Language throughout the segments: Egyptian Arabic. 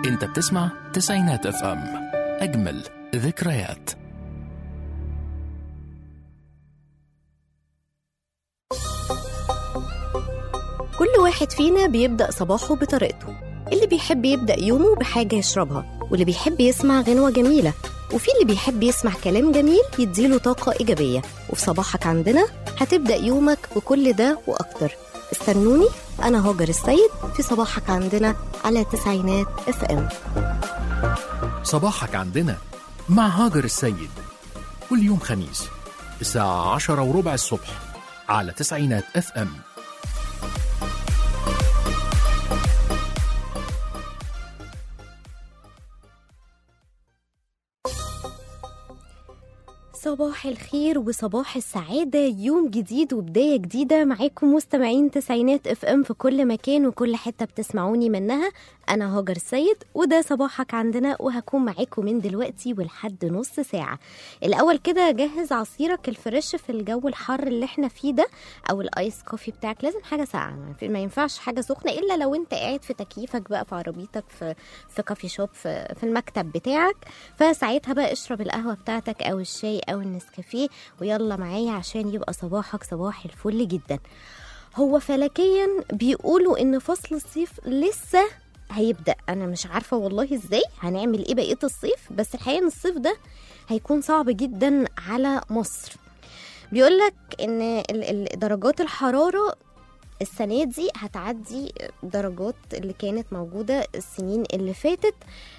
انت بتسمع تسعينات اف ام اجمل ذكريات كل واحد فينا بيبدأ صباحه بطريقته اللي بيحب يبدأ يومه بحاجة يشربها واللي بيحب يسمع غنوة جميلة وفي اللي بيحب يسمع كلام جميل يديله طاقة إيجابية وفي صباحك عندنا هتبدأ يومك بكل ده وأكتر استنوني أنا هاجر السيد في صباحك عندنا على تسعينات اف ام صباحك عندنا مع هاجر السيد كل يوم خميس الساعة عشرة وربع الصبح على تسعينات اف ام صباح الخير وصباح السعادة يوم جديد وبداية جديدة معاكم مستمعين تسعينات اف ام في كل مكان وكل حتة بتسمعوني منها أنا هاجر السيد وده صباحك عندنا وهكون معاكم من دلوقتي ولحد نص ساعة الأول كده جهز عصيرك الفريش في الجو الحر اللي احنا فيه ده أو الآيس كوفي بتاعك لازم حاجة ساقعة ما ينفعش حاجة سخنة إلا لو أنت قاعد في تكييفك بقى في عربيتك في في كافي شوب في, في المكتب بتاعك فساعتها بقى اشرب القهوة بتاعتك أو الشاي أو النسكافيه ويلا معايا عشان يبقى صباحك صباح الفل جدا هو فلكيا بيقولوا ان فصل الصيف لسه هيبدا انا مش عارفه والله ازاي هنعمل ايه بقيه الصيف بس الحقيقه ان الصيف ده هيكون صعب جدا على مصر بيقولك ان ال- ال- درجات الحراره السنة دي هتعدي درجات اللي كانت موجودة السنين اللي فاتت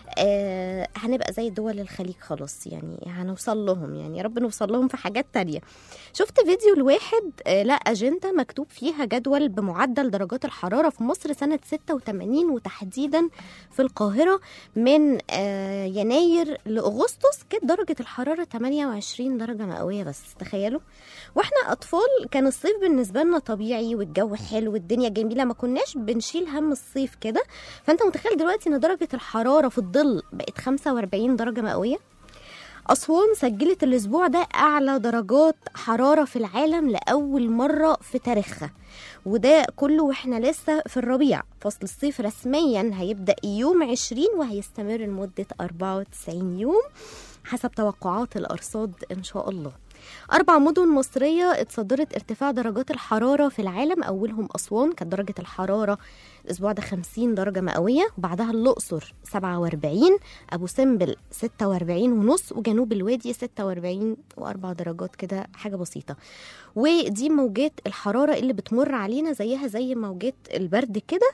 آه هنبقى زي دول الخليج خلاص يعني هنوصل لهم يعني يا رب نوصل لهم في حاجات تانية شفت فيديو لواحد آه لا أجندة مكتوب فيها جدول بمعدل درجات الحرارة في مصر سنة 86 وتحديدا في القاهرة من آه يناير لأغسطس كانت درجة الحرارة 28 درجة مئوية بس تخيلوا واحنا أطفال كان الصيف بالنسبة لنا طبيعي والجو حلو والدنيا جميلة ما كناش بنشيل هم الصيف كده فانت متخيل دلوقتي ان درجة الحرارة في الظل بقت 45 درجة مئوية أسوان سجلت الأسبوع ده أعلى درجات حرارة في العالم لأول مرة في تاريخها وده كله واحنا لسه في الربيع فصل الصيف رسميا هيبدأ يوم 20 وهيستمر لمدة 94 يوم حسب توقعات الأرصاد إن شاء الله أربع مدن مصرية اتصدرت ارتفاع درجات الحرارة في العالم أولهم أسوان كانت درجة الحرارة الأسبوع ده 50 درجة مئوية وبعدها الأقصر 47 أبو سمبل 46 ونص وجنوب الوادي 46 وأربع درجات كده حاجة بسيطة ودي موجات الحرارة اللي بتمر علينا زيها زي موجات البرد كده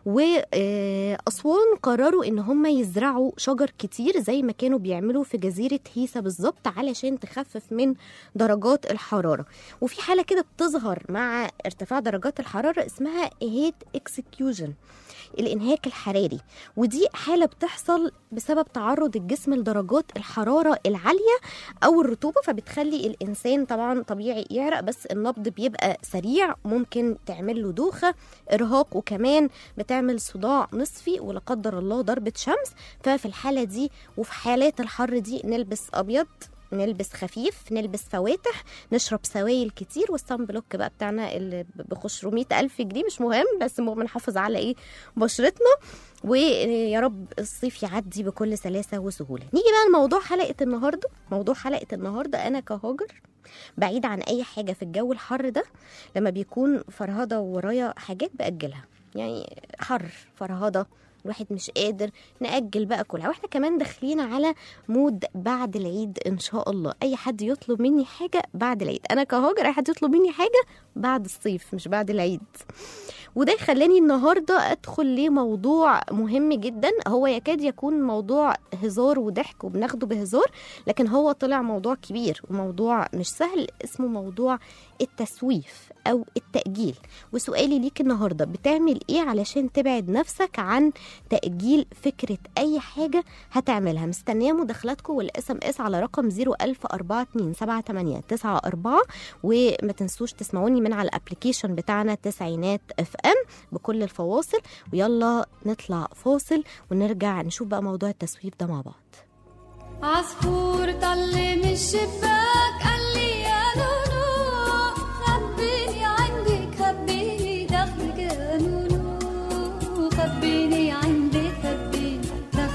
وأسوان قرروا إن هم يزرعوا شجر كتير زي ما كانوا بيعملوا في جزيرة هيسا بالظبط علشان تخفف من درجات الحرارة وفي حالة كده بتظهر مع ارتفاع درجات الحرارة اسمها هيت اكسكيوجن الانهاك الحراري ودي حالة بتحصل بسبب تعرض الجسم لدرجات الحرارة العالية أو الرطوبة فبتخلي الإنسان طبعا طبيعي يعرق بس النبض بيبقى سريع ممكن تعمل له دوخة إرهاق وكمان بتعمل صداع نصفي ولا قدر الله ضربة شمس ففي الحالة دي وفي حالات الحر دي نلبس أبيض نلبس خفيف نلبس فواتح نشرب سوائل كتير والصن بلوك بقى بتاعنا اللي ب 500 ألف جنيه مش مهم بس المهم نحافظ على ايه بشرتنا ويا رب الصيف يعدي بكل سلاسة وسهولة نيجي بقى لموضوع حلقة النهاردة موضوع حلقة النهاردة أنا كهاجر بعيد عن أي حاجة في الجو الحر ده لما بيكون فرهضة ورايا حاجات بأجلها يعني حر فرهضة الواحد مش قادر نأجل بقى كلها واحنا كمان داخلين على مود بعد العيد ان شاء الله اي حد يطلب مني حاجه بعد العيد انا كهاجر اي حد يطلب مني حاجه بعد الصيف مش بعد العيد وده خلاني النهارده ادخل لموضوع مهم جدا هو يكاد يكون موضوع هزار وضحك وبناخده بهزار لكن هو طلع موضوع كبير وموضوع مش سهل اسمه موضوع التسويف او التاجيل وسؤالي ليك النهارده بتعمل ايه علشان تبعد نفسك عن تاجيل فكره اي حاجه هتعملها مستنيه مداخلاتكم والاس ام اس على رقم 010427894 وما تنسوش تسمعوني من على الابلكيشن بتاعنا تسعينات اف ام بكل الفواصل ويلا نطلع فاصل ونرجع نشوف بقى موضوع التسويف ده مع بعض عصفور طل من الشباك قال لي يا نونو خبيني عندك خبيني داخلك يا نونو خبيني عندك خبيني داخلك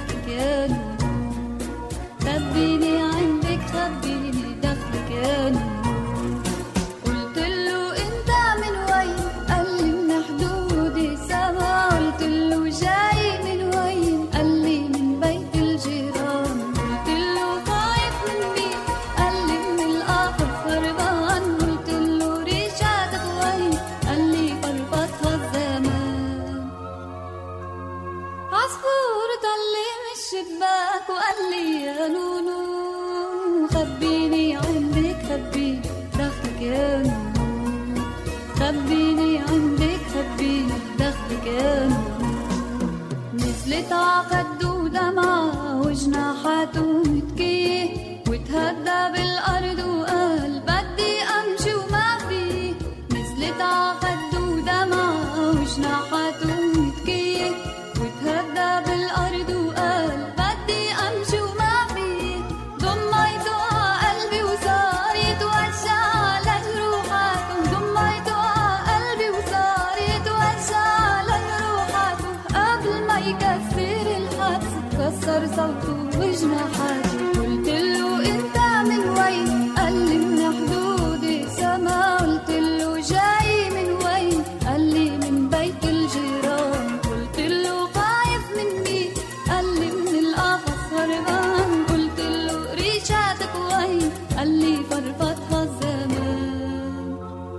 الشباك وقال لي يا نونو خبيني عندك خبيني دخلك يا نونو خبيني عندك خبيني دخلك يا نونو نزلت عخده ودمعة وجناحاته متكية وتهدى بالأرض وقال بدي أمشي وما في نزلت عخده ودمعة وجناحاته متكية وتهدى بالأرض وقال بدي أمشي وما في ضميته قلبي وصار يتوجع على جروحاته ضميته قلبي وصار يتوجع على جروحاته قبل ما يكسر الحبس كسر صوته وجناحاته قلت له انت من وين قال لي من حدود السما قلت له جاي من وين قال لي من بيت الجيران قلت له خايف مني قال لي من القفص هربان قلت له ريشاتك وين قال لي فرفتها الزمان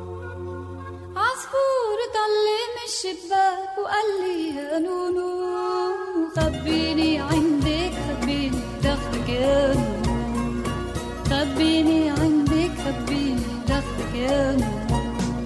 عصفور طلع من الشباك وقال لي يا نونو خبيني عندك خبيني دخلك يا نونو خبيني عندك خبيني دخلك يا نونو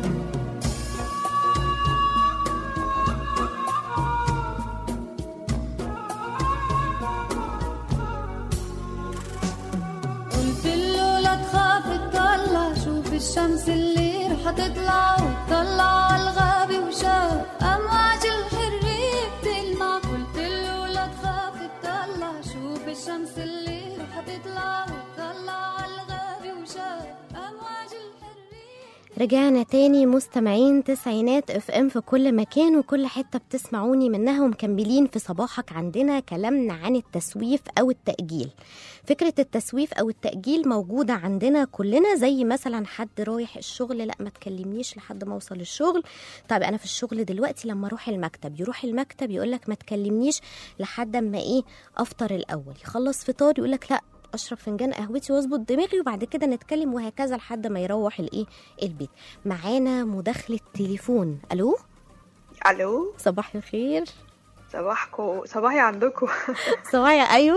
قلت له لا تخاف تطلع شوف الشمس اللي رح تطلع وتطلع على الغابة وشاف أمواج الحرية بتلمع قلت له لا تخاف تطلع شوف الشمس اللي رح تطلع وتطلع على الغابة وشاف أمواج الحرية رجعنا تاني مستمعين تسعينات اف ام في كل مكان وكل حتة بتسمعوني منها ومكملين في صباحك عندنا كلامنا عن التسويف او التأجيل فكرة التسويف او التأجيل موجودة عندنا كلنا زي مثلا حد رايح الشغل لا ما تكلمنيش لحد ما اوصل الشغل طيب انا في الشغل دلوقتي لما اروح المكتب يروح المكتب يقول لك ما تكلمنيش لحد اما ايه افطر الاول يخلص فطار يقول لك لا اشرب فنجان قهوتي واظبط دماغي وبعد كده نتكلم وهكذا لحد ما يروح الايه البيت معانا مداخله تليفون الو الو صباح الخير صباحكم صباحي عندكم صباحي ايوه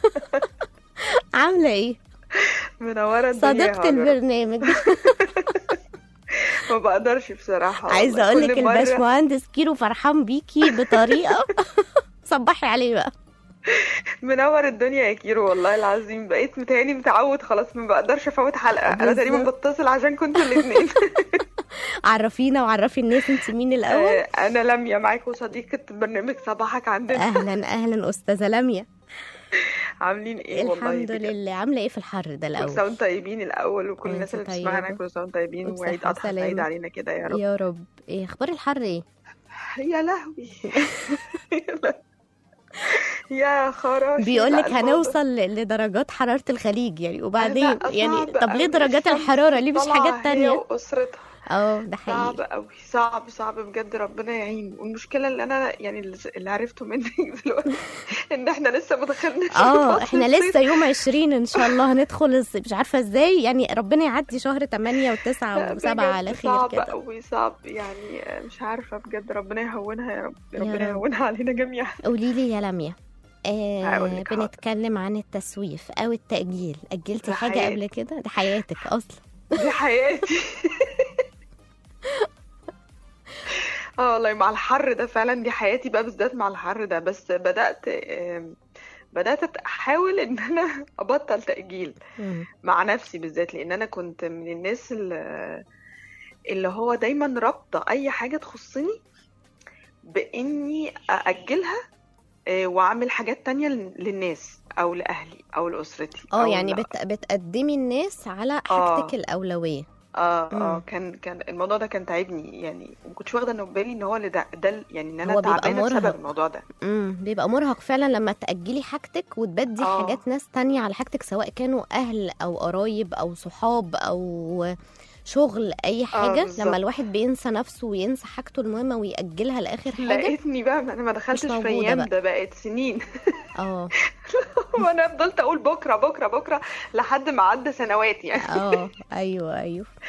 عامله ايه منوره الدنيا يا صديقه هاجر. البرنامج ما بقدرش بصراحه عايزه والله. اقول لك كل مرة الباشمهندس كيرو فرحان بيكي بطريقه صبحي عليه بقى منور الدنيا يا كيرو والله العظيم بقيت متهيألي متعود خلاص ما بقدرش افوت حلقه انا بالظبط. تقريبا بتصل عشان كنتوا الاثنين عرفينا وعرفي الناس انت مين الاول انا لميا معاكم صديقه برنامج صباحك عندنا اهلا اهلا استاذه لميا عاملين ايه والله الحمد بجد؟ لله عامله ايه في الحر ده كل الاول سنه وانتم طيبين الاول وكل الناس وانت اللي بتسمعنا طيبة. كل سنه وانتم طيبين وبصحة وعيد اضحى سعيد وسلامة. علينا كده يا رب يا رب ايه اخبار الحر ايه يا لهوي يا خراشي بيقول لا، لك الموضوع- هنوصل ل- لدرجات حرارة الخليج يعني وبعدين لا، يعني صعب طب ليه أوي. درجات الشمس الحرارة ليه مش طالعة حاجات هي تانية وأسرتها اه ده صعب حقيقي قوي صعب صعب بجد ربنا يعين والمشكلة اللي أنا يعني اللي- اللي عرفته منك دلوقتي إن إحنا لسه ما دخلناش في اه فصل احنا الصيف. لسه يوم 20 ان شاء الله هندخل الص- مش عارفة ازاي يعني ربنا يعدي شهر 8 و9 لا، و7 بجد على خير صعب كده قوي صعب يعني مش عارفة بجد ربنا يهونها يا رب يا ربنا رب. يهونها علينا جميعا قولي لي يا لميا آه هقول لك حاضر. بنتكلم عن التسويف او التأجيل أجلتي ده حاجة حياتي. قبل كده ده حياتك اصلا دي حياتي اه والله مع الحر ده فعلا دي حياتي بقى بالذات مع الحر ده بس بدأت آم، بدأت أحاول إن أنا أبطل تأجيل مم. مع نفسي بالذات لان انا كنت من الناس اللي, اللي هو دايما رابطه اي حاجه تخصني باني ااجلها آه، واعمل حاجات تانية لل- للناس او لاهلي او لاسرتي اه أو يعني لا- بت... بتقدمي الناس على آه. حاجتك الأولوية اه مم. اه كان كان الموضوع ده كان تعبني يعني ما كنتش واخده انه بالي ان هو اللي ده, ده ال- يعني ان انا هو بيبقى تعبانه بسبب مرهق. الموضوع ده امم بيبقى مرهق فعلا لما تأجلي حاجتك وتبدي آه. حاجات ناس تانية على حاجتك سواء كانوا أهل أو قرايب أو صحاب أو شغل أي حاجة بالظبط. لما الواحد بينسى نفسه وينسى حاجته المهمة ويأجلها لآخر حاجة لقيتني بقى انا ما دخلتش في موجودة ايام بقى. ده بقت سنين اه وانا فضلت اقول بكره بكره بكره لحد ما عدى سنوات يعني اه ايوه ايوه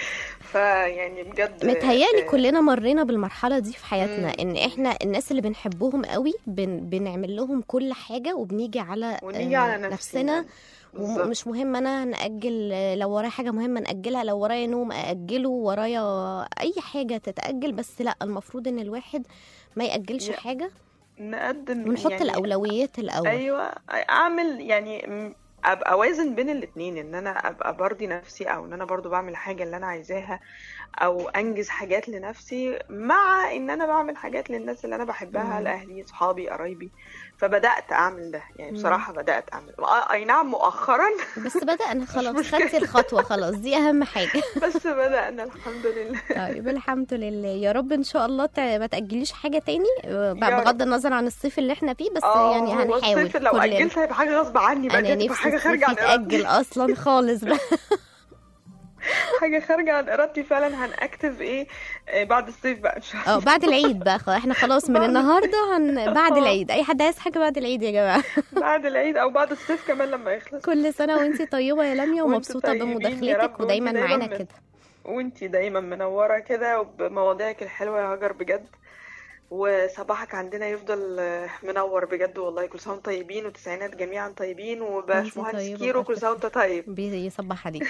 فيعني بجد متهيألي آه، كلنا مرينا بالمرحلة دي في حياتنا مم. ان احنا الناس اللي بنحبهم قوي بن بنعمل لهم كل حاجة وبنيجي على ونيجي آه، على نفسنا نفسنا بالظبط. ومش مهم انا نأجل لو ورايا حاجة مهمة نأجلها لو ورايا نوم أأجله ورايا أي حاجة تتأجل بس لا المفروض إن الواحد ما يأجلش يا- حاجة نقدم ونحط يعني الأولويات الأول ايوه اعمل يعني م- ابقى اوازن بين الاتنين ان انا ابقى برضي نفسي او ان انا برضو بعمل الحاجه اللي انا عايزاها او انجز حاجات لنفسي مع ان انا بعمل حاجات للناس اللي انا بحبها مم. لاهلي صحابي قرايبي فبدات اعمل ده يعني مم. بصراحه بدات اعمل آه، اي نعم مؤخرا بس بدأنا خلاص مشكلة. خدتي الخطوة خلاص دي أهم حاجة بس بدانا الحمد لله طيب الحمد لله يا رب ان شاء الله ت- ما تاجليش حاجه تاني آه، يا بغض النظر عن الصيف اللي احنا فيه بس اه يعني هو هنحاول الصيف لو كلنا اجلت هيبقى حاجه غصب عني بقى انا دي هتبقى نفسي حاجه خارجه الصيف عن ارادتي يتاجل اصلا خالص بقى حاجه خارجه عن ارادتي فعلا هنأكتف ايه آه، بعد الصيف بقى ان شاء الله اه بعد العيد بقى خلاص احنا خلاص من بعد- النهارده هن... بعد اه. العيد اي حد عايز حاجه بعد العيد يا جماعه بعد العيد او بعد الصيف كمان لما يخلص كل سنه وانت طيبه يا لميا وانتوا ومبسوطه طيبين يا بمداخلتك رب، ودايما وانتي معانا دايما كده وانتي دايما منورة كده وبمواضيعك الحلوة يا هاجر بجد وصباحك عندنا يفضل آه، منور بجد والله كل سنة وانتم طيبين وتسعينات جميعا طيبين وباشمهندس طيبة كيرو كل سنة وانت طيب بيصبح عليك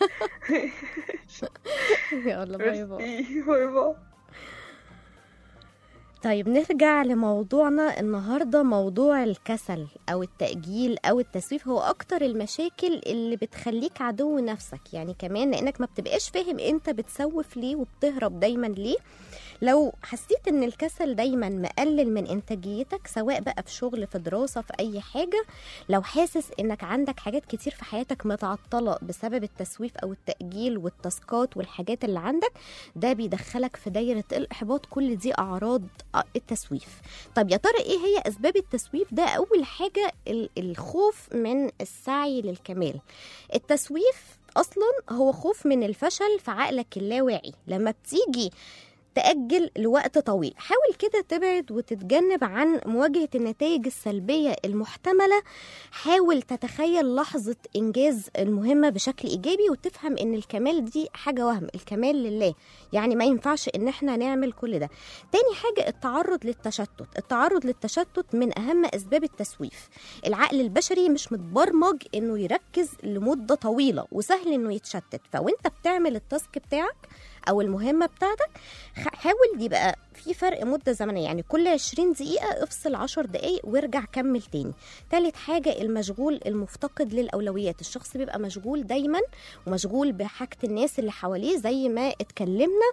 يلا باي باي ميرسي باي باي طيب نرجع لموضوعنا النهاردة موضوع الكسل أو التأجيل أو التسويف هو أكتر المشاكل اللي بتخليك عدو نفسك يعني كمان لأنك ما بتبقاش فاهم أنت بتسوف ليه وبتهرب دايما ليه لو حسيت ان الكسل دايما مقلل من انتاجيتك سواء بقى في شغل في دراسة في اي حاجة لو حاسس انك عندك حاجات كتير في حياتك متعطلة بسبب التسويف او التأجيل والتاسكات والحاجات اللي عندك ده بيدخلك في دايرة الإحباط كل دي أعراض التسويف طب يا ترى إيه هي أسباب التسويف ده أول حاجة ال- الخوف من السعي للكمال التسويف أصلا هو خوف من الفشل في عقلك اللاواعي لما بتيجي تأجل لوقت طويل حاول كده تبعد وتتجنب عن مواجهة النتائج السلبية المحتملة حاول تتخيل لحظة إنجاز المهمة بشكل إيجابي وتفهم إن الكمال دي حاجة وهم الكمال لله يعني ما ينفعش إن إحنا نعمل كل ده تاني حاجة التعرض للتشتت التعرض للتشتت من أهم أسباب التسويف العقل البشري مش متبرمج إنه يركز لمدة طويلة وسهل إنه يتشتت فوانت بتعمل التاسك بتاعك او المهمه بتاعتك خ- حاول يبقى في فرق مده زمنيه يعني كل 20 دقيقه افصل 10 دقائق وارجع كمل تاني تالت حاجه المشغول المفتقد للاولويات الشخص بيبقى مشغول دايما ومشغول بحاجه الناس اللي حواليه زي ما اتكلمنا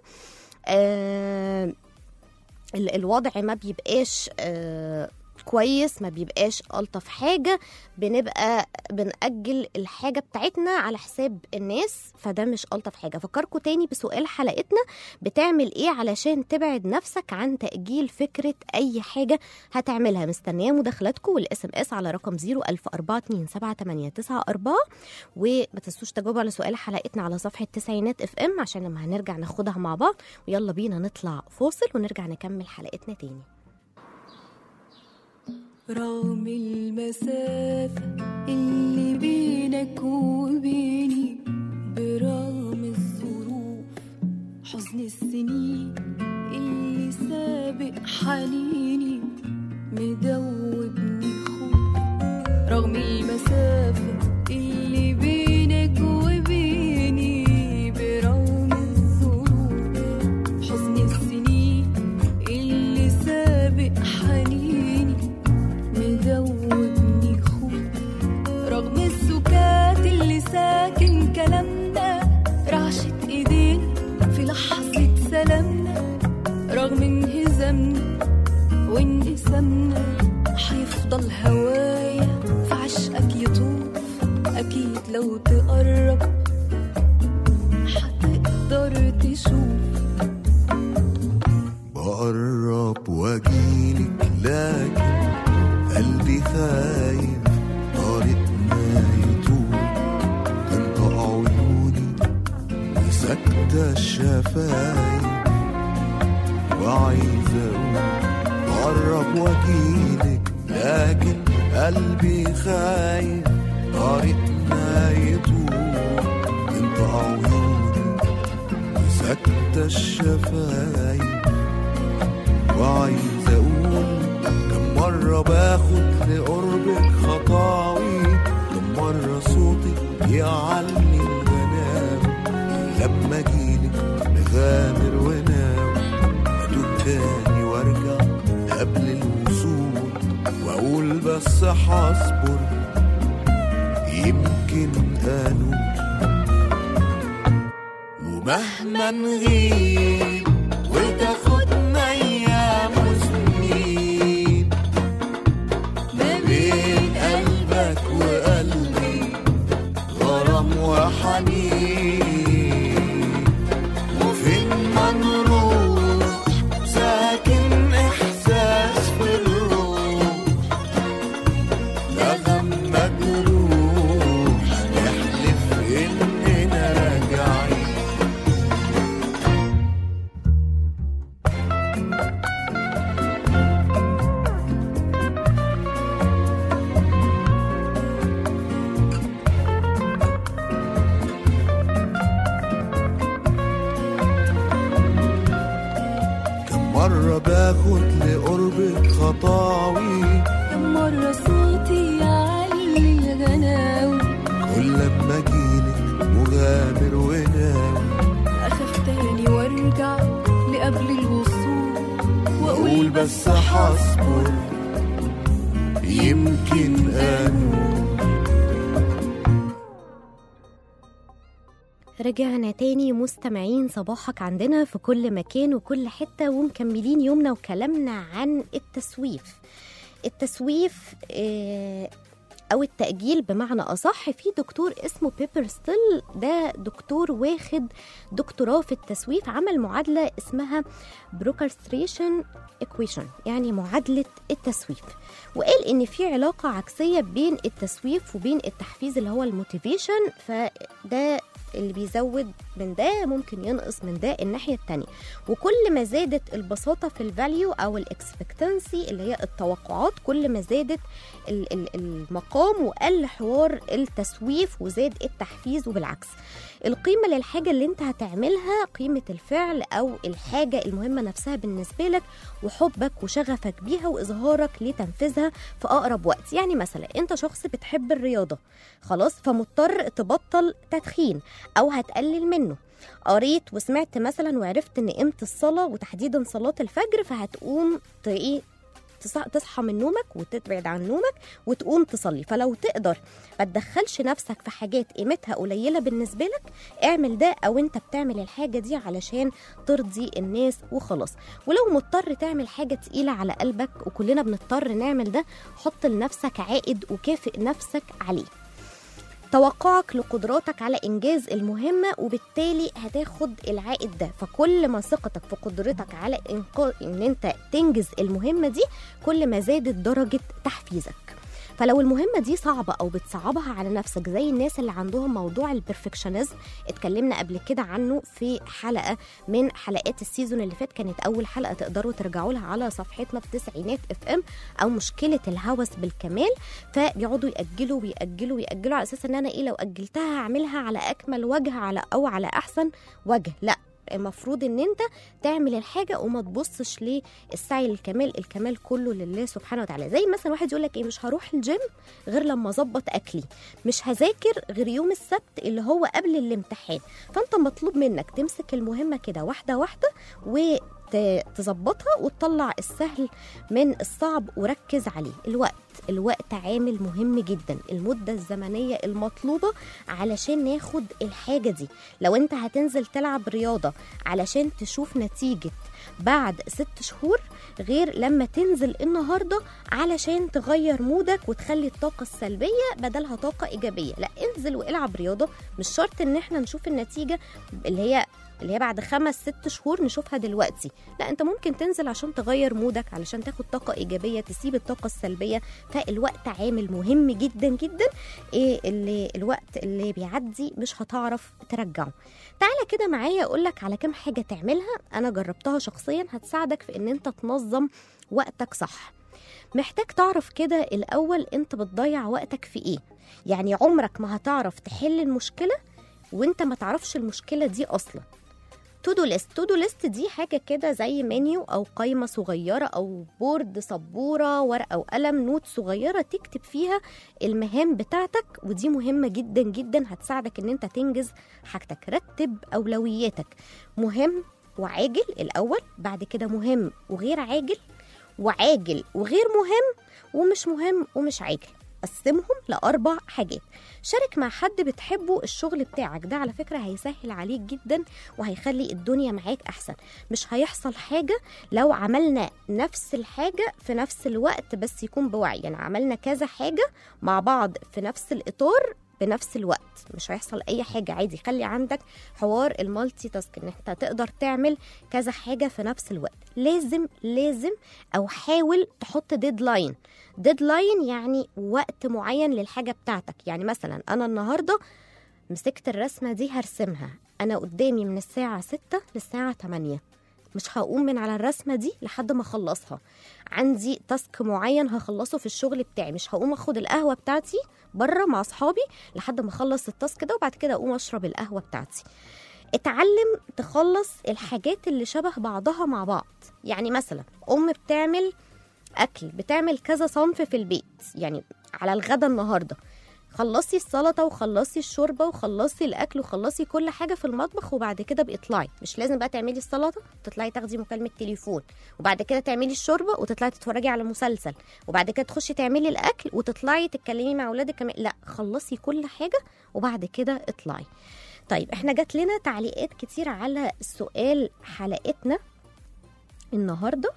آه ال- الوضع ما بيبقاش آه كويس ما بيبقاش ألطف حاجة بنبقى بنأجل الحاجة بتاعتنا على حساب الناس فده مش ألطف حاجة فكركم تاني بسؤال حلقتنا بتعمل ايه علشان تبعد نفسك عن تأجيل فكرة أي حاجة هتعملها مستنية مداخلاتكم والاس ام اس على رقم 010427894 وما تنسوش تجاوبوا على سؤال حلقتنا على صفحة تسعينات اف ام عشان لما هنرجع ناخدها مع بعض ويلا بينا نطلع فاصل ونرجع نكمل حلقتنا تاني رغم المسافة اللي بينك وبيني برغم الظروف حزن السنين اللي سابق حنيني مدوبني خوف رغم المسافة اللي بينك وبيني برغم الظروف حزن السنين اللي سابق حنيني مدوبني خوف رغم السكات اللي ساكن كلامنا رعشة ايدينا في لحظة سلامنا رغم انهزامنا وانقسامنا هيفضل هوايا في عشقك يطوف اكيد لو تقرب هتقدر تشوف بقرب واجيلك لكن قلبي خايف طريقنا يطول تنطق عيوني وساكتة الشفايف وعايز اقول بقرب واجيلك لكن قلبي خايف طريقنا يطول تنطق عيوني سكت الشفايف وعايز اقول كم مرة باخد لقربك خطاوي كم مرة صوتي يعلي الغنام لما اجيلك نغامر وناوي اتوب تاني وارجع قبل الوصول واقول بس هصبر يمكن انوب ومهما نغيب وتاخدنا ايام وسنين ما بين قلبك وقلبي غرام وحنين وفين ما نروح ساكن احساس في الروح نغم مجروح نحلف اننا راجعين كم مرة باخد لقربك خطاوي كم مرة صوتي يعلي الغناوي كل لما اجيلك مغامر وناوي أخاف تاني وارجع لقبل الوصول واقول وأقول بس هصبر يمكن انوب رجعنا تاني مستمعين صباحك عندنا في كل مكان وكل حتة ومكملين يومنا وكلامنا عن التسويف التسويف آه، أو التأجيل بمعنى أصح في دكتور اسمه بيبر ستيل ده دكتور واخد دكتوراه في التسويف عمل معادلة اسمها بروكرستريشن ايكويشن يعني معادلة التسويف وقال ان في علاقة عكسية بين التسويف وبين التحفيز اللي هو الموتيفيشن فده اللي بيزود من ده ممكن ينقص من ده الناحية التانية وكل ما زادت البساطة في الفاليو أو الاكسبكتنسي اللي هي التوقعات كل ما زادت ال- ال- المقام وقل حوار التسويف وزاد التحفيز وبالعكس القيمة للحاجة اللي انت هتعملها قيمة الفعل أو الحاجة المهمة نفسها بالنسبة لك وحبك وشغفك بيها وإظهارك لتنفيذها في أقرب وقت يعني مثلا انت شخص بتحب الرياضة خلاص فمضطر تبطل تدخين أو هتقلل منه قريت وسمعت مثلا وعرفت ان قيمه الصلاه وتحديدا صلاه الفجر فهتقوم ت- ايه تص- تصحى من نومك وتبعد عن نومك وتقوم تصلي فلو تقدر ما تدخلش نفسك في حاجات قيمتها قليله بالنسبه لك اعمل ده او انت بتعمل الحاجه دي علشان ترضي الناس وخلاص ولو مضطر تعمل حاجه تقيله على قلبك وكلنا بنضطر نعمل ده حط لنفسك عائد وكافئ نفسك عليه توقعك لقدراتك على انجاز المهمه وبالتالي هتاخد العائد ده فكل ما ثقتك في قدرتك على إنقا... ان انت تنجز المهمه دي كل ما زادت درجه تحفيزك فلو المهمة دي صعبة أو بتصعبها على نفسك زي الناس اللي عندهم موضوع البرفكشنزم اتكلمنا قبل كده عنه في حلقة من حلقات السيزون اللي فات كانت أول حلقة تقدروا ترجعوا لها على صفحتنا في تسعينات اف ام أو مشكلة الهوس بالكمال فبيقعدوا يأجلوا ويأجلوا ويأجلوا على أساس إن أنا إيه لو أجلتها هعملها على أكمل وجه على أو على أحسن وجه لا المفروض ان انت تعمل الحاجه وما تبصش للسعي للكمال الكمال كله لله سبحانه وتعالى زي مثلا واحد يقول لك ايه مش هروح الجيم غير لما اظبط اكلي مش هذاكر غير يوم السبت اللي هو قبل الامتحان فانت مطلوب منك تمسك المهمه كده واحده واحده وتظبطها وتطلع السهل من الصعب وركز عليه الوقت الوقت عامل مهم جدا المدة الزمنية المطلوبة علشان ناخد الحاجة دي لو انت هتنزل تلعب رياضة علشان تشوف نتيجة بعد ست شهور غير لما تنزل النهاردة علشان تغير مودك وتخلي الطاقة السلبية بدلها طاقة إيجابية لا انزل والعب رياضة مش شرط ان احنا نشوف النتيجة اللي هي اللي هي بعد خمس ست شهور نشوفها دلوقتي لا انت ممكن تنزل عشان تغير مودك علشان تاخد طاقة إيجابية تسيب الطاقة السلبية فالوقت عامل مهم جدا جدا ايه اللي الوقت اللي بيعدي مش هتعرف ترجعه تعالى كده معايا اقول لك على كام حاجة تعملها انا جربتها شخصيا هتساعدك في ان انت تنظم وقتك صح محتاج تعرف كده الأول أنت بتضيع وقتك في إيه يعني عمرك ما هتعرف تحل المشكلة وانت ما تعرفش المشكلة دي أصلا تو دو ليست تو دو ليست دي حاجه كده زي منيو او قائمه صغيره او بورد سبوره ورقه وقلم نوت صغيره تكتب فيها المهام بتاعتك ودي مهمه جدا جدا هتساعدك ان انت تنجز حاجتك رتب اولوياتك مهم وعاجل الاول بعد كده مهم وغير عاجل وعاجل وغير مهم ومش مهم ومش عاجل قسمهم لأربع حاجات شارك مع حد بتحبه الشغل بتاعك ده على فكرة هيسهل عليك جدا وهيخلي الدنيا معاك أحسن مش هيحصل حاجة لو عملنا نفس الحاجة في نفس الوقت بس يكون بوعي يعني عملنا كذا حاجة مع بعض في نفس الإطار بنفس الوقت مش هيحصل اي حاجه عادي خلي عندك حوار المالتي تاسك ان انت تقدر تعمل كذا حاجه في نفس الوقت لازم لازم او حاول تحط ديدلاين ديدلاين يعني وقت معين للحاجه بتاعتك يعني مثلا انا النهارده مسكت الرسمه دي هرسمها انا قدامي من الساعه 6 للساعه 8 مش هقوم من على الرسمه دي لحد ما اخلصها عندي تاسك معين هخلصه في الشغل بتاعي مش هقوم اخد القهوه بتاعتي بره مع اصحابي لحد ما اخلص التاسك ده وبعد كده اقوم اشرب القهوه بتاعتي اتعلم تخلص الحاجات اللي شبه بعضها مع بعض يعني مثلا ام بتعمل اكل بتعمل كذا صنف في البيت يعني على الغدا النهارده خلصي السلطه وخلصي الشوربه وخلصي الاكل وخلصي كل حاجه في المطبخ وبعد كده بيطلعي مش لازم بقى تعملي السلطه وتطلعي تاخدي مكالمه تليفون وبعد كده تعملي الشوربه وتطلعي تتفرجي على مسلسل وبعد كده تخشي تعملي الاكل وتطلعي تتكلمي مع اولادك كمان لا خلصي كل حاجه وبعد كده اطلعي طيب احنا جات لنا تعليقات كتير على سؤال حلقتنا النهارده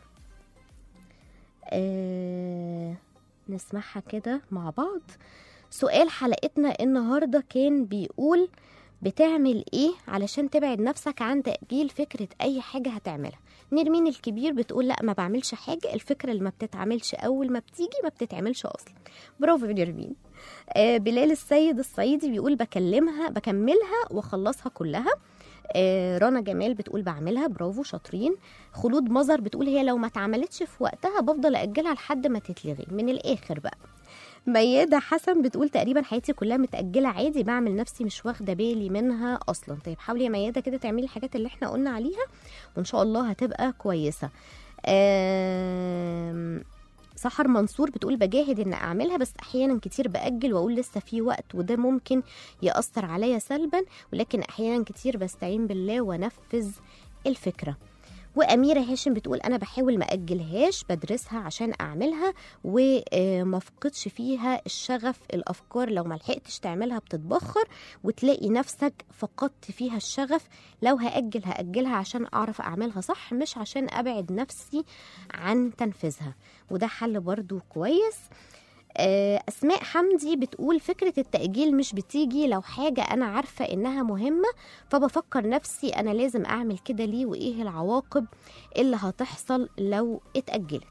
آه نسمعها كده مع بعض سؤال حلقتنا النهارده كان بيقول بتعمل ايه علشان تبعد نفسك عن تأجيل فكرة اي حاجة هتعملها نرمين الكبير بتقول لا ما بعملش حاجة الفكرة اللي ما بتتعملش اول ما بتيجي ما بتتعملش اصلا برافو يا نرمين آه بلال السيد الصعيدي بيقول بكلمها بكملها واخلصها كلها آه رنا جمال بتقول بعملها برافو شاطرين خلود مظهر بتقول هي لو ما اتعملتش في وقتها بفضل اجلها لحد ما تتلغي من الاخر بقى ميادة حسن بتقول تقريبا حياتي كلها متأجلة عادي بعمل نفسي مش واخدة بالي منها أصلا طيب حاولي يا ميادة كده تعملي الحاجات اللي احنا قلنا عليها وإن شاء الله هتبقى كويسة آم، سحر منصور بتقول بجاهد ان اعملها بس احيانا كتير باجل واقول لسه في وقت وده ممكن ياثر عليا سلبا ولكن احيانا كتير بستعين بالله وانفذ الفكره وأميرة هاشم بتقول أنا بحاول ما أجلهاش بدرسها عشان أعملها وما أفقدش فيها الشغف الأفكار لو ما لحقتش تعملها بتتبخر وتلاقي نفسك فقدت فيها الشغف لو هأجل هأجلها عشان أعرف أعملها صح مش عشان أبعد نفسي عن تنفيذها وده حل برضو كويس آه، أسماء حمدي بتقول فكرة التأجيل مش بتيجي لو حاجة أنا عارفة إنها مهمة فبفكر نفسي أنا لازم أعمل كده ليه وإيه العواقب اللي هتحصل لو اتأجلت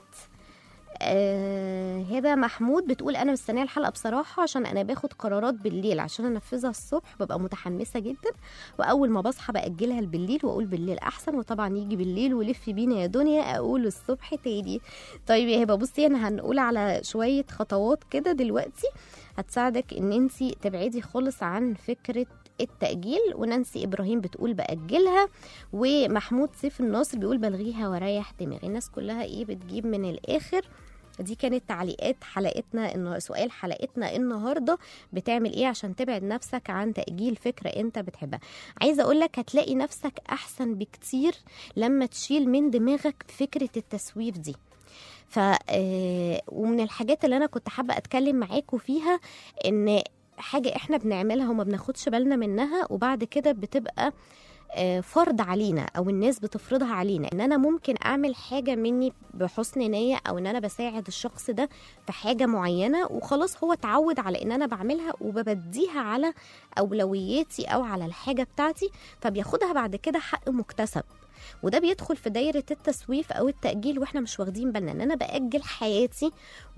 آه هبه محمود بتقول انا مستنيه الحلقه بصراحه عشان انا باخد قرارات بالليل عشان انفذها الصبح ببقى متحمسه جدا واول ما بصحى باجلها بالليل واقول بالليل احسن وطبعا يجي بالليل ولف بينا يا دنيا اقول الصبح تاني طيب يا هبه بصي انا هنقول على شويه خطوات كده دلوقتي هتساعدك ان انت تبعدي خالص عن فكره التأجيل ونانسي إبراهيم بتقول بأجلها ومحمود سيف الناصر بيقول بلغيها واريح دماغي الناس كلها إيه بتجيب من الآخر دي كانت تعليقات حلقتنا إنه سؤال حلقتنا النهارده بتعمل ايه عشان تبعد نفسك عن تأجيل فكرة انت بتحبها عايزة اقول لك هتلاقي نفسك احسن بكتير لما تشيل من دماغك فكرة التسويف دي ف آه، ومن الحاجات اللي انا كنت حابه اتكلم معاكم فيها ان حاجه احنا بنعملها وما بناخدش بالنا منها وبعد كده بتبقى آه، فرض علينا او الناس بتفرضها علينا ان انا ممكن اعمل حاجه مني بحسن نيه او ان انا بساعد الشخص ده في حاجه معينه وخلاص هو اتعود على ان انا بعملها وببديها على اولوياتي او على الحاجه بتاعتي فبياخدها بعد كده حق مكتسب وده بيدخل في دايره التسويف او التاجيل واحنا مش واخدين بالنا ان انا باجل حياتي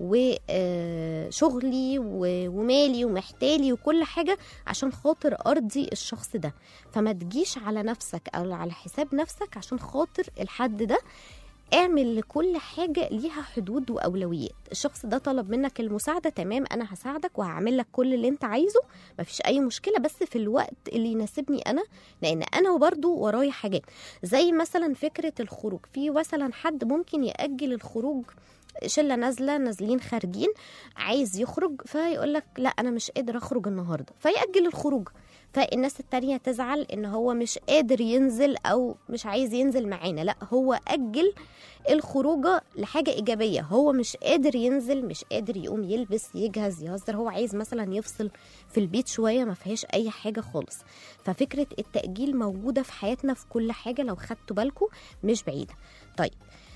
وشغلي ومالي ومحتالي وكل حاجه عشان خاطر ارضي الشخص ده فما تجيش على نفسك او على حساب نفسك عشان خاطر الحد ده اعمل لكل حاجة ليها حدود وأولويات الشخص ده طلب منك المساعدة تمام أنا هساعدك وهعمل لك كل اللي أنت عايزه مفيش أي مشكلة بس في الوقت اللي يناسبني أنا لأن أنا برضو ورايا حاجات زي مثلا فكرة الخروج في مثلا حد ممكن يأجل الخروج شله نازله نازلين خارجين عايز يخرج فيقول لك لا انا مش قادر اخرج النهارده فيأجل الخروج فالناس التانية تزعل ان هو مش قادر ينزل او مش عايز ينزل معانا لا هو اجل الخروجه لحاجه ايجابيه هو مش قادر ينزل مش قادر يقوم يلبس يجهز يهزر هو عايز مثلا يفصل في البيت شويه ما فيهاش اي حاجه خالص ففكره التاجيل موجوده في حياتنا في كل حاجه لو خدتوا بالكم مش بعيده طيب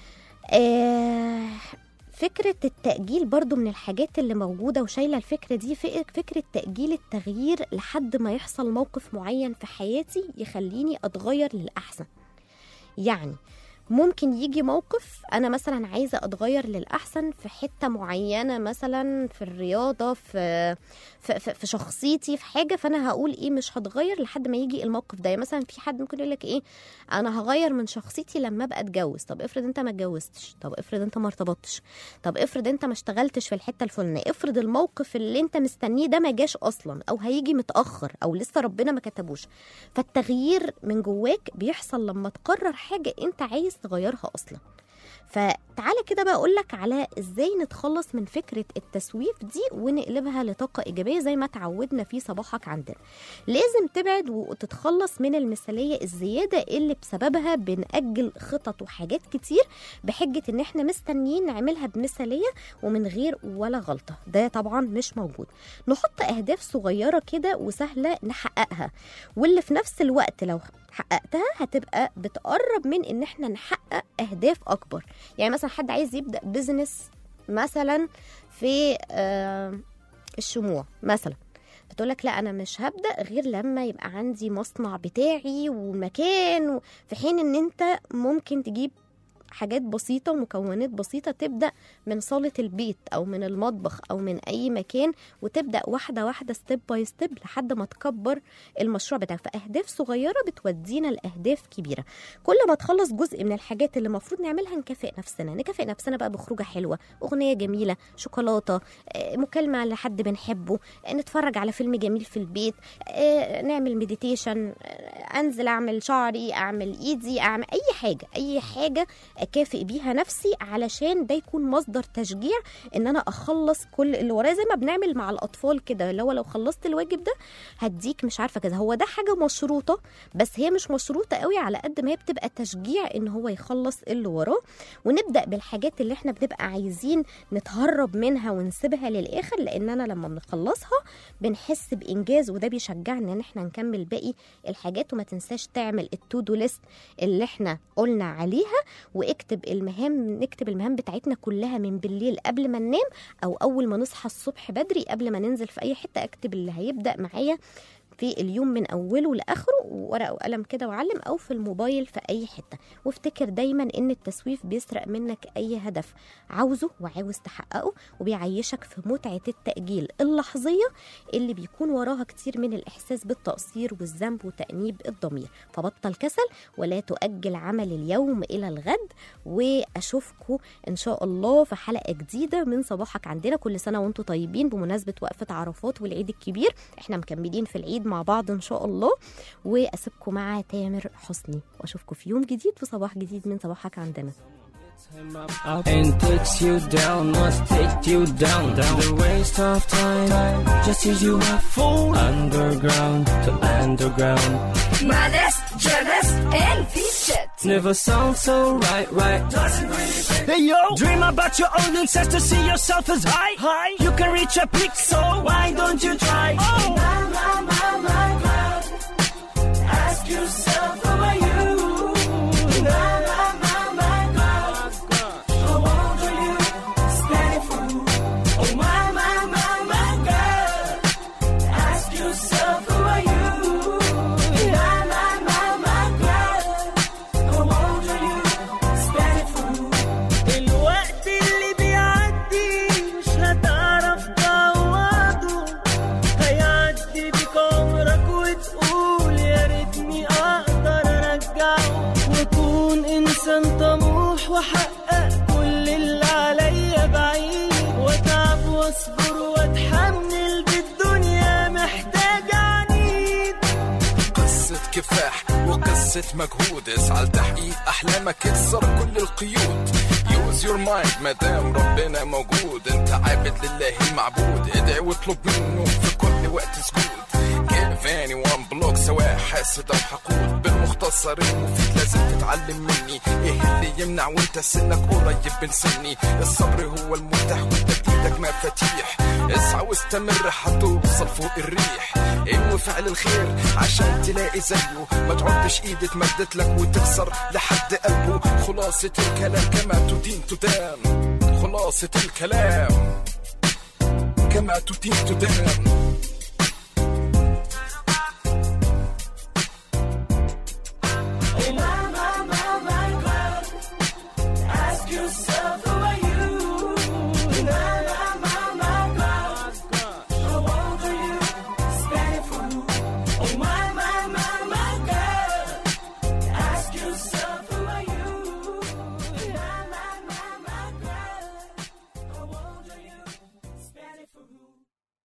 آه فكرة التأجيل برضو من الحاجات اللي موجودة وشايلة الفكرة دي فك- فكرة تأجيل التغيير لحد ما يحصل موقف معين في حياتي يخليني أتغير للأحسن يعني ممكن يجي موقف انا مثلا عايزه اتغير للاحسن في حته معينه مثلا في الرياضه في في, في, في شخصيتي في حاجه فانا هقول ايه مش هتغير لحد ما يجي الموقف ده يعني مثلا في حد ممكن يقول لك ايه انا هغير من شخصيتي لما ابقى اتجوز طب افرض انت ما اتجوزتش طب افرض انت ما ارتبطتش طب افرض انت ما اشتغلتش في الحته الفلانيه افرض الموقف اللي انت مستنيه ده ما جاش اصلا او هيجي متاخر او لسه ربنا ما كتبوش فالتغيير من جواك بيحصل لما تقرر حاجه انت عايز تغيرها اصلا فتعالى كده بقى اقول لك على ازاي نتخلص من فكره التسويف دي ونقلبها لطاقه ايجابيه زي ما تعودنا في صباحك عندنا لازم تبعد وتتخلص من المثاليه الزياده اللي بسببها بنأجل خطط وحاجات كتير بحجه ان احنا مستنيين نعملها بمثاليه ومن غير ولا غلطه ده طبعا مش موجود نحط اهداف صغيره كده وسهله نحققها واللي في نفس الوقت لو حققتها هتبقى بتقرب من ان احنا نحقق اهداف اكبر يعني مثلا حد عايز يبدا بزنس مثلا في آه، الشموع مثلا بتقول لك لا انا مش هبدا غير لما يبقى عندي مصنع بتاعي ومكان و- في حين ان انت ممكن تجيب حاجات بسيطة ومكونات بسيطة تبدأ من صالة البيت أو من المطبخ أو من أي مكان وتبدأ واحدة واحدة ستيب باي ستيب لحد ما تكبر المشروع بتاعك فأهداف صغيرة بتودينا لأهداف كبيرة كل ما تخلص جزء من الحاجات اللي المفروض نعملها نكافئ نفسنا نكافئ نفسنا بقى بخروجة حلوة أغنية جميلة شوكولاتة آه، مكالمة لحد بنحبه آه، نتفرج على فيلم جميل في البيت آه، نعمل مديتيشن انزل اعمل شعري اعمل ايدي اعمل اي حاجه اي حاجه اكافئ بيها نفسي علشان ده يكون مصدر تشجيع ان انا اخلص كل اللي ورايا زي ما بنعمل مع الاطفال كده اللي هو لو خلصت الواجب ده هديك مش عارفه كذا هو ده حاجه مشروطه بس هي مش مشروطه قوي على قد ما هي بتبقى تشجيع ان هو يخلص اللي وراه ونبدا بالحاجات اللي احنا بنبقى عايزين نتهرب منها ونسيبها للاخر لاننا لما بنخلصها بنحس بانجاز وده بيشجعنا ان احنا نكمل باقي الحاجات وما تنساش تعمل التو دو ليست اللي احنا قلنا عليها واكتب المهام نكتب المهام بتاعتنا كلها من بالليل قبل ما ننام او اول ما نصحى الصبح بدري قبل ما ننزل في اي حته اكتب اللي هيبدا معايا في اليوم من اوله لاخره ورقه وقلم كده وعلم او في الموبايل في اي حته وافتكر دايما ان التسويف بيسرق منك اي هدف عاوزه وعاوز تحققه وبيعيشك في متعه التاجيل اللحظيه اللي بيكون وراها كتير من الاحساس بالتقصير والذنب وتانيب الضمير فبطل كسل ولا تؤجل عمل اليوم الى الغد واشوفكم ان شاء الله في حلقه جديده من صباحك عندنا كل سنه وانتم طيبين بمناسبه وقفه عرفات والعيد الكبير احنا مكملين في العيد مع بعض ان شاء الله واسيبكم مع تامر حسني واشوفكم في يوم جديد في صباح جديد من صباحك عندنا and takes you down, must take you down. The waste of time, just use you a fool. Underground to underground. معلش جلس الفيشت Never sound so right, right. Hey yo, dream about your own ancestors, see yourself as high. High, you can reach a peak, so why don't you try? Oh, my, my, my, my God. Ask yourself, who are you? My, my, my, my God. How old are you? Steady fool. Oh my, my, my, my God. Ask yourself, who are you? My, my, my, my God. How old are you? Steady fool. الوقت اللي بيعدي مش هتعرف تعوضه هيعدي بيك خلصت مجهود اسعى لتحقيق احلامك اكسر كل القيود يوز يور مايند مادام ربنا موجود انت عابد لله المعبود ادعي واطلب منه في كل وقت سجود give anyone بلوك سواء حاسد او حقود بالمختصر المفيد لازم تتعلم مني ايه اللي يمنع وانت سنك قريب من سني الصبر هو المفتاح وانت بايدك مفاتيح اسعى واستمر هتوصل فوق الريح انوي فعل الخير عشان تلاقي زيه ما تعدش ايد اتمدت لك وتكسر لحد قلبه خلاصة الكلام كما تدين تدان خلاصة الكلام كما تدين تدان